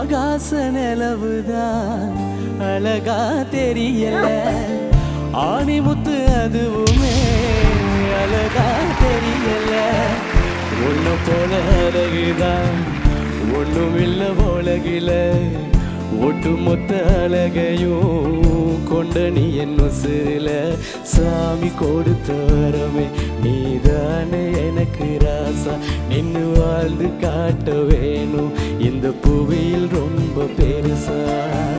ஆகாச நிலவுதான் அழகா தெரியல ஆணிமுத்து அதுவுமே அழகா தெரியல ஒண்ணு போல அழகுதான் ஒண்ணும் இல்ல உலகில ஒட்டுமொத்த அழகையும் கொண்ட நீ என் உசுரில சாமி கொடுத்த வரமே நீதானே எனக்கு ராசா நின்னு வாழ்ந்து காட்ட வேணும் இந்த புவியில் ரொம்ப பெருசா